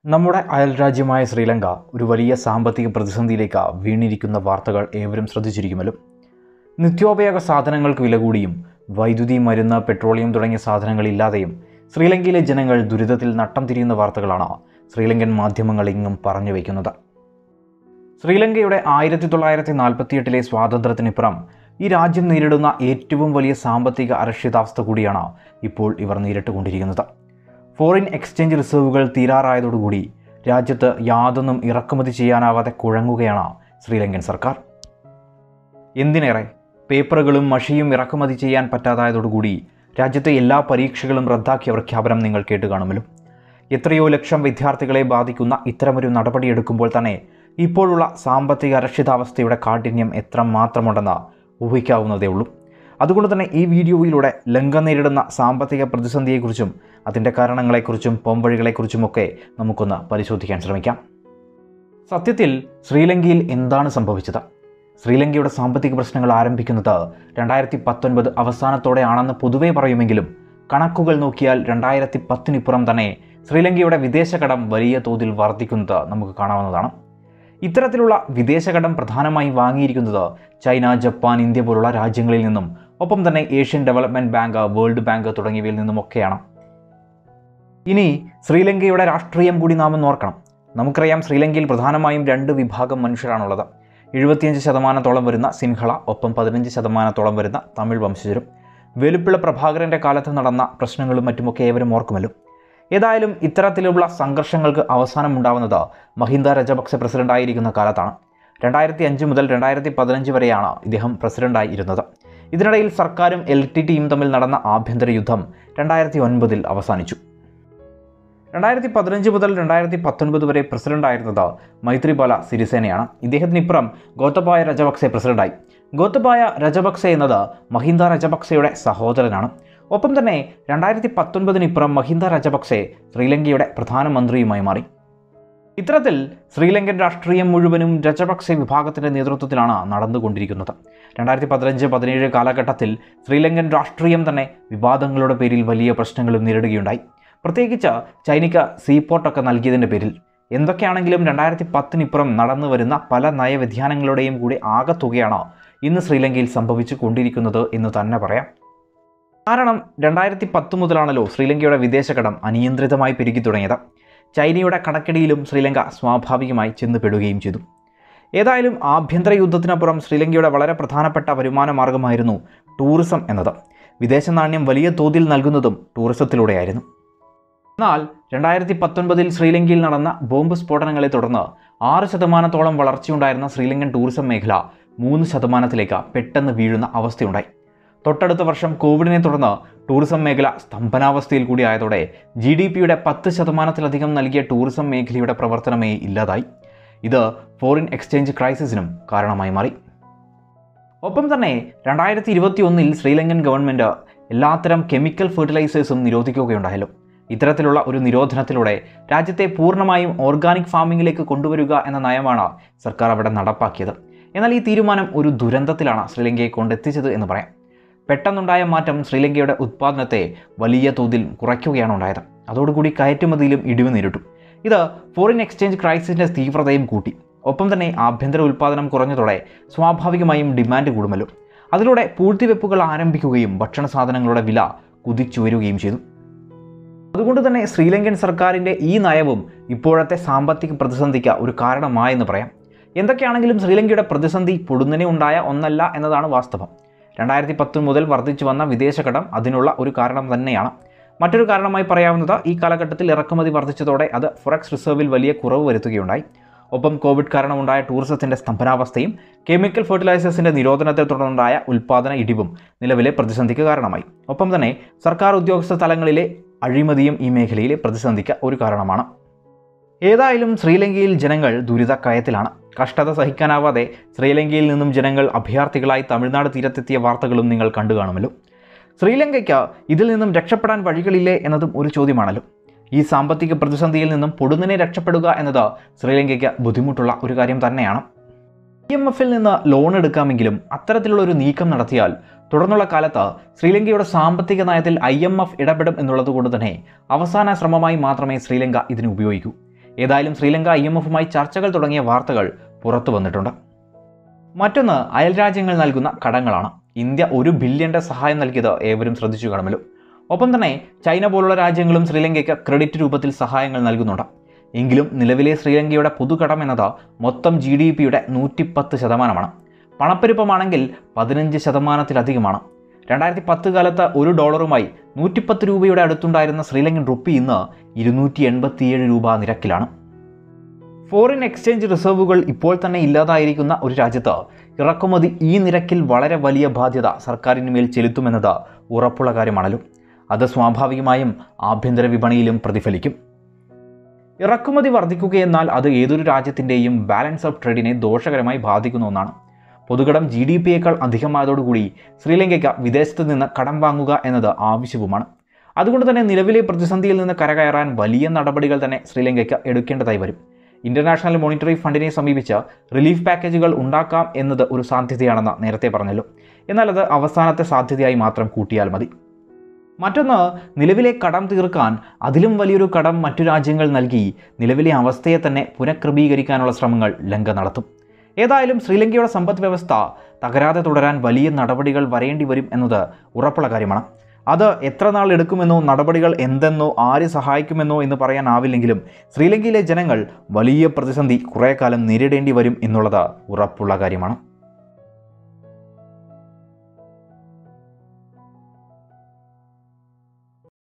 നമ്മുടെ അയൽരാജ്യമായ ശ്രീലങ്ക ഒരു വലിയ സാമ്പത്തിക പ്രതിസന്ധിയിലേക്ക് വീണിരിക്കുന്ന വാർത്തകൾ ഏവരും ശ്രദ്ധിച്ചിരിക്കുമല്ലോ നിത്യോപയോഗ സാധനങ്ങൾക്ക് വില കൂടിയും വൈദ്യുതി മരുന്ന് പെട്രോളിയം തുടങ്ങിയ സാധനങ്ങളില്ലാതെയും ശ്രീലങ്കയിലെ ജനങ്ങൾ ദുരിതത്തിൽ നട്ടം തിരിയുന്ന വാർത്തകളാണ് ശ്രീലങ്കൻ മാധ്യമങ്ങൾ ഇങ്ങും പറഞ്ഞു വയ്ക്കുന്നത് ശ്രീലങ്കയുടെ ആയിരത്തി തൊള്ളായിരത്തി നാൽപ്പത്തിയെട്ടിലെ സ്വാതന്ത്ര്യത്തിനിപ്പുറം ഈ രാജ്യം നേരിടുന്ന ഏറ്റവും വലിയ സാമ്പത്തിക അരക്ഷിതാവസ്ഥ കൂടിയാണ് ഇപ്പോൾ ഇവർ നേരിട്ടുകൊണ്ടിരിക്കുന്നത് ഫോറിൻ എക്സ്ചേഞ്ച് റിസർവുകൾ തീരാറായതോടുകൂടി രാജ്യത്ത് യാതൊന്നും ഇറക്കുമതി ചെയ്യാനാവാതെ കുഴങ്ങുകയാണ് ശ്രീലങ്കൻ സർക്കാർ എന്തിനേറെ പേപ്പറുകളും മഷിയും ഇറക്കുമതി ചെയ്യാൻ പറ്റാതായതോടുകൂടി രാജ്യത്തെ എല്ലാ പരീക്ഷകളും റദ്ദാക്കിയ പ്രഖ്യാപനം നിങ്ങൾ കേട്ട് കാണുമല്ലോ എത്രയോ ലക്ഷം വിദ്യാർത്ഥികളെ ബാധിക്കുന്ന ഇത്തരമൊരു നടപടിയെടുക്കുമ്പോൾ തന്നെ ഇപ്പോഴുള്ള സാമ്പത്തിക അരക്ഷിതാവസ്ഥയുടെ കാഠിന്യം എത്ര മാത്രമുണ്ടെന്ന് ഊഹിക്കാവുന്നതേ ഉള്ളൂ അതുകൊണ്ട് തന്നെ ഈ വീഡിയോയിലൂടെ ലങ്ക നേരിടുന്ന സാമ്പത്തിക പ്രതിസന്ധിയെക്കുറിച്ചും അതിൻ്റെ കാരണങ്ങളെക്കുറിച്ചും പോംവഴികളെക്കുറിച്ചുമൊക്കെ നമുക്കൊന്ന് പരിശോധിക്കാൻ ശ്രമിക്കാം സത്യത്തിൽ ശ്രീലങ്കയിൽ എന്താണ് സംഭവിച്ചത് ശ്രീലങ്കയുടെ സാമ്പത്തിക പ്രശ്നങ്ങൾ ആരംഭിക്കുന്നത് രണ്ടായിരത്തി പത്തൊൻപത് അവസാനത്തോടെയാണെന്ന് പൊതുവെ പറയുമെങ്കിലും കണക്കുകൾ നോക്കിയാൽ രണ്ടായിരത്തി പത്തിനിപ്പുറം തന്നെ ശ്രീലങ്കയുടെ വിദേശകടം വലിയ തോതിൽ വർദ്ധിക്കുന്നത് നമുക്ക് കാണാവുന്നതാണ് ഇത്തരത്തിലുള്ള വിദേശകടം പ്രധാനമായും വാങ്ങിയിരിക്കുന്നത് ചൈന ജപ്പാൻ ഇന്ത്യ പോലുള്ള രാജ്യങ്ങളിൽ നിന്നും ഒപ്പം തന്നെ Asian development bank world bank തുടങ്ങിയവയിൽ നിന്നുമൊക്കെയാണ് ഇനി ശ്രീലങ്കയുടെ രാഷ്ട്രീയം കൂടി നാം ഒന്ന് ഓർക്കണം നമുക്കറിയാം ശ്രീലങ്കയിൽ പ്രധാനമായും രണ്ട് വിഭാഗം മനുഷ്യരാണുള്ളത് എഴുപത്തിയഞ്ച് ശതമാനത്തോളം വരുന്ന സിൻഹള ഒപ്പം പതിനഞ്ച് ശതമാനത്തോളം വരുന്ന തമിഴ് വംശജരും വെലുപ്പിള്ള പ്രഭാകരൻ്റെ കാലത്ത് നടന്ന പ്രശ്നങ്ങളും മറ്റുമൊക്കെ ഏവരും ഓർക്കുമല്ലോ ഏതായാലും ഇത്തരത്തിലുള്ള സംഘർഷങ്ങൾക്ക് അവസാനമുണ്ടാവുന്നത് മഹിന്ദ രജപക്സെ പ്രസിഡന്റായിരിക്കുന്ന കാലത്താണ് രണ്ടായിരത്തി അഞ്ച് മുതൽ രണ്ടായിരത്തി പതിനഞ്ച് വരെയാണ് ഇദ്ദേഹം പ്രസിഡന്റായി ഇരുന്നത് ഇതിനിടയിൽ സർക്കാരും എൽ ടി ടിയും തമ്മിൽ നടന്ന ആഭ്യന്തര യുദ്ധം രണ്ടായിരത്തി ഒൻപതിൽ അവസാനിച്ചു രണ്ടായിരത്തി പതിനഞ്ച് മുതൽ രണ്ടായിരത്തി പത്തൊൻപത് വരെ പ്രസിഡന്റായിരുന്നത് മൈത്രിപാല സിരിസേനയാണ് ഇദ്ദേഹത്തിനിപ്പുറം ഗോത്തബായ രജപക്സെ പ്രസിഡന്റായി ഗോത്തബായ രജപക്സെ എന്നത് മഹിന്ദ രജപക്സെയുടെ സഹോദരനാണ് ഒപ്പം തന്നെ രണ്ടായിരത്തി പത്തൊൻപതിനിപ്പുറം മഹിന്ദ രജപക്സെ ശ്രീലങ്കയുടെ പ്രധാനമന്ത്രിയുമായി മാറി ഇത്തരത്തിൽ ശ്രീലങ്കൻ രാഷ്ട്രീയം മുഴുവനും രജപക്സെ വിഭാഗത്തിൻ്റെ നേതൃത്വത്തിലാണ് നടന്നുകൊണ്ടിരിക്കുന്നത് രണ്ടായിരത്തി പതിനഞ്ച് പതിനേഴ് കാലഘട്ടത്തിൽ ശ്രീലങ്കൻ രാഷ്ട്രീയം തന്നെ വിവാദങ്ങളുടെ പേരിൽ വലിയ പ്രശ്നങ്ങളും നേരിടുകയുണ്ടായി പ്രത്യേകിച്ച് ചൈനയ്ക്ക് സീപോർട്ടൊക്കെ നൽകിയതിൻ്റെ പേരിൽ എന്തൊക്കെയാണെങ്കിലും രണ്ടായിരത്തി പത്തിനിപ്പുറം നടന്നു വരുന്ന പല നയവ്യതിയാനങ്ങളുടെയും കൂടി ആകത്തുകയാണ് ഇന്ന് ശ്രീലങ്കയിൽ സംഭവിച്ചു കൊണ്ടിരിക്കുന്നത് എന്ന് തന്നെ പറയാം കാരണം രണ്ടായിരത്തി പത്ത് മുതലാണല്ലോ ശ്രീലങ്കയുടെ വിദേശകടം അനിയന്ത്രിതമായി പെരുകി തുടങ്ങിയത് ചൈനയുടെ കടക്കടിയിലും ശ്രീലങ്ക സ്വാഭാവികമായി ചെന്നുപെടുകയും ചെയ്തു ഏതായാലും ആഭ്യന്തര യുദ്ധത്തിനപ്പുറം ശ്രീലങ്കയുടെ വളരെ പ്രധാനപ്പെട്ട വരുമാന മാർഗമായിരുന്നു ടൂറിസം എന്നത് വിദേശ നാണ്യം വലിയ തോതിൽ നൽകുന്നതും ടൂറിസത്തിലൂടെയായിരുന്നു എന്നാൽ രണ്ടായിരത്തി പത്തൊൻപതിൽ ശ്രീലങ്കയിൽ നടന്ന ബോംബ് സ്ഫോടനങ്ങളെ തുടർന്ന് ആറ് ശതമാനത്തോളം വളർച്ചയുണ്ടായിരുന്ന ശ്രീലങ്കൻ ടൂറിസം മേഖല മൂന്ന് ശതമാനത്തിലേക്ക് പെട്ടെന്ന് വീഴുന്ന അവസ്ഥയുണ്ടായി തൊട്ടടുത്ത വർഷം കോവിഡിനെ തുടർന്ന് ടൂറിസം മേഖല സ്തംഭനാവസ്ഥയിൽ കൂടി ആയതോടെ ജി ഡി പിയുടെ പത്ത് ശതമാനത്തിലധികം നൽകിയ ടൂറിസം മേഖലയുടെ പ്രവർത്തനമേ ഇല്ലാതായി ഇത് ഫോറിൻ എക്സ്ചേഞ്ച് ക്രൈസിസിനും കാരണമായി മാറി ഒപ്പം തന്നെ രണ്ടായിരത്തി ഇരുപത്തി ഒന്നിൽ ശ്രീലങ്കൻ ഗവൺമെൻറ് എല്ലാത്തരം കെമിക്കൽ ഫെർട്ടിലൈസേഴ്സും നിരോധിക്കുകയുണ്ടായല്ലോ ഇത്തരത്തിലുള്ള ഒരു നിരോധനത്തിലൂടെ രാജ്യത്തെ പൂർണ്ണമായും ഓർഗാനിക് ഫാമിങ്ങിലേക്ക് കൊണ്ടുവരിക എന്ന നയമാണ് സർക്കാർ അവിടെ നടപ്പാക്കിയത് എന്നാൽ ഈ തീരുമാനം ഒരു ദുരന്തത്തിലാണ് ശ്രീലങ്കയെ കൊണ്ടെത്തിച്ചത് എന്ന് പറയാം പെട്ടെന്നുണ്ടായ മാറ്റം ശ്രീലങ്കയുടെ ഉത്പാദനത്തെ വലിയ തോതിൽ കുറയ്ക്കുകയാണ് ഉണ്ടായത് അതോടുകൂടി കയറ്റുമതിയിലും ഇടിവ് നേരിട്ടു ഇത് ഫോറിൻ എക്സ്ചേഞ്ച് ക്രൈസിസിൻ്റെ തീവ്രതയും കൂട്ടി ഒപ്പം തന്നെ ആഭ്യന്തര ഉൽപ്പാദനം കുറഞ്ഞതോടെ സ്വാഭാവികമായും ഡിമാൻഡ് കൂടുമല്ലോ അതിലൂടെ പൂഴ്ത്തിവെപ്പുകൾ ആരംഭിക്കുകയും ഭക്ഷണ സാധനങ്ങളുടെ വില കുതിച്ചുയരുകയും ചെയ്തു അതുകൊണ്ട് തന്നെ ശ്രീലങ്കൻ സർക്കാരിൻ്റെ ഈ നയവും ഇപ്പോഴത്തെ സാമ്പത്തിക പ്രതിസന്ധിക്ക് ഒരു കാരണമായെന്ന് പറയാം എന്തൊക്കെയാണെങ്കിലും ശ്രീലങ്കയുടെ പ്രതിസന്ധി പൊടുന്നനെ ഉണ്ടായ ഒന്നല്ല എന്നതാണ് വാസ്തവം രണ്ടായിരത്തി പത്ത് മുതൽ വർദ്ധിച്ചു വന്ന വിദേശകടം അതിനുള്ള ഒരു കാരണം തന്നെയാണ് മറ്റൊരു കാരണമായി പറയാവുന്നത് ഈ കാലഘട്ടത്തിൽ ഇറക്കുമതി വർദ്ധിച്ചതോടെ അത് ഫൊറക്സ് റിസർവിൽ വലിയ കുറവ് വരുത്തുകയുണ്ടായി ഒപ്പം കോവിഡ് കാരണമുണ്ടായ ടൂറിസത്തിൻ്റെ സ്തംഭനാവസ്ഥയും കെമിക്കൽ ഫെർട്ടിലൈസേഴ്സിൻ്റെ നിരോധനത്തെ തുടർന്നുണ്ടായ ഉൽപ്പാദന ഇടിവും നിലവിലെ പ്രതിസന്ധിക്ക് കാരണമായി ഒപ്പം തന്നെ സർക്കാർ ഉദ്യോഗസ്ഥ തലങ്ങളിലെ അഴിമതിയും ഈ മേഖലയിലെ പ്രതിസന്ധിക്ക് ഒരു കാരണമാണ് ഏതായാലും ശ്രീലങ്കയിൽ ജനങ്ങൾ ദുരിതക്കയത്തിലാണ് കഷ്ടത സഹിക്കാനാവാതെ ശ്രീലങ്കയിൽ നിന്നും ജനങ്ങൾ അഭയാർത്ഥികളായി തമിഴ്നാട് തീരത്തെത്തിയ വാർത്തകളും നിങ്ങൾ കണ്ടു കാണുമല്ലോ ശ്രീലങ്കയ്ക്ക് ഇതിൽ നിന്നും രക്ഷപ്പെടാൻ വഴികളില്ലേ എന്നതും ഒരു ചോദ്യമാണല്ലോ ഈ സാമ്പത്തിക പ്രതിസന്ധിയിൽ നിന്നും പൊടുന്നനെ രക്ഷപ്പെടുക എന്നത് ശ്രീലങ്കയ്ക്ക് ബുദ്ധിമുട്ടുള്ള ഒരു കാര്യം തന്നെയാണ് ഐ എം എഫിൽ നിന്ന് ലോൺ എടുക്കാമെങ്കിലും അത്തരത്തിലുള്ള ഒരു നീക്കം നടത്തിയാൽ തുടർന്നുള്ള കാലത്ത് ശ്രീലങ്കയുടെ സാമ്പത്തിക നയത്തിൽ ഐ എം എഫ് ഇടപെടും എന്നുള്ളത് കൊണ്ട് തന്നെ അവസാന ശ്രമമായി മാത്രമേ ശ്രീലങ്ക ഇതിന് ഉപയോഗിക്കൂ ഏതായാലും ശ്രീലങ്ക ഐ എം എഫുമായി ചർച്ചകൾ തുടങ്ങിയ വാർത്തകൾ പുറത്തു വന്നിട്ടുണ്ട് മറ്റൊന്ന് അയൽരാജ്യങ്ങൾ നൽകുന്ന കടങ്ങളാണ് ഇന്ത്യ ഒരു ബില്യന്റെ സഹായം നൽകിയത് ഏവരും ശ്രദ്ധിച്ചു കാണുമല്ലോ ഒപ്പം തന്നെ ചൈന പോലുള്ള രാജ്യങ്ങളും ശ്രീലങ്കയ്ക്ക് ക്രെഡിറ്റ് രൂപത്തിൽ സഹായങ്ങൾ നൽകുന്നുണ്ട് എങ്കിലും നിലവിലെ ശ്രീലങ്കയുടെ പൊതുകടം എന്നത് മൊത്തം ജി ഡി പിയുടെ നൂറ്റിപ്പത്ത് ശതമാനമാണ് പണപ്പെരുപ്പമാണെങ്കിൽ പതിനഞ്ച് ശതമാനത്തിലധികമാണ് രണ്ടായിരത്തി പത്ത് കാലത്ത് ഒരു ഡോളറുമായി നൂറ്റിപ്പത്ത് രൂപയുടെ അടുത്തുണ്ടായിരുന്ന ശ്രീലങ്കൻ റുപ്പി ഇന്ന് ഇരുന്നൂറ്റി എൺപത്തിയേഴ് രൂപ നിരക്കിലാണ് ഫോറിൻ എക്സ്ചേഞ്ച് റിസർവുകൾ ഇപ്പോൾ തന്നെ ഇല്ലാതായിരിക്കുന്ന ഒരു രാജ്യത്ത് ഇറക്കുമതി ഈ നിരക്കിൽ വളരെ വലിയ ബാധ്യത സർക്കാരിന് മേൽ ചെലുത്തുമെന്നത് ഉറപ്പുള്ള കാര്യമാണല്ലോ അത് സ്വാഭാവികമായും ആഭ്യന്തര വിപണിയിലും പ്രതിഫലിക്കും ഇറക്കുമതി വർദ്ധിക്കുകയെന്നാൽ അത് ഏതൊരു രാജ്യത്തിൻ്റെയും ബാലൻസ് ഓഫ് ട്രേഡിനെ ദോഷകരമായി ബാധിക്കുന്ന ഒന്നാണ് പൊതുകടം ജി ഡി പിയേക്കാൾ അധികമായതോടുകൂടി ശ്രീലങ്കയ്ക്ക് വിദേശത്ത് നിന്ന് കടം വാങ്ങുക എന്നത് ആവശ്യവുമാണ് അതുകൊണ്ട് തന്നെ നിലവിലെ പ്രതിസന്ധിയിൽ നിന്ന് കരകയറാൻ വലിയ നടപടികൾ തന്നെ ശ്രീലങ്കയ്ക്ക് എടുക്കേണ്ടതായി വരും ഇന്റർനാഷണൽ മോണിറ്ററി ഫണ്ടിനെ സമീപിച്ച് റിലീഫ് പാക്കേജുകൾ ഉണ്ടാക്കാം എന്നത് ഒരു സാധ്യതയാണെന്ന് നേരത്തെ പറഞ്ഞല്ലോ എന്നാൽ അത് അവസാനത്തെ സാധ്യതയായി മാത്രം കൂട്ടിയാൽ മതി മറ്റൊന്ന് നിലവിലെ കടം തീർക്കാൻ അതിലും വലിയൊരു കടം മറ്റു രാജ്യങ്ങൾ നൽകി നിലവിലെ അവസ്ഥയെ തന്നെ പുനഃക്രമീകരിക്കാനുള്ള ശ്രമങ്ങൾ ലങ്ക നടത്തും ഏതായാലും ശ്രീലങ്കയുടെ സമ്പദ് വ്യവസ്ഥ തകരാതെ തുടരാൻ വലിയ നടപടികൾ വരേണ്ടി വരും എന്നത് ഉറപ്പുള്ള കാര്യമാണ് അത് എത്ര നാൾ എടുക്കുമെന്നോ നടപടികൾ എന്തെന്നോ ആര് സഹായിക്കുമെന്നോ എന്ന് പറയാനാവില്ലെങ്കിലും ശ്രീലങ്കയിലെ ജനങ്ങൾ വലിയ പ്രതിസന്ധി കുറേ കാലം നേരിടേണ്ടി വരും എന്നുള്ളത് ഉറപ്പുള്ള കാര്യമാണ്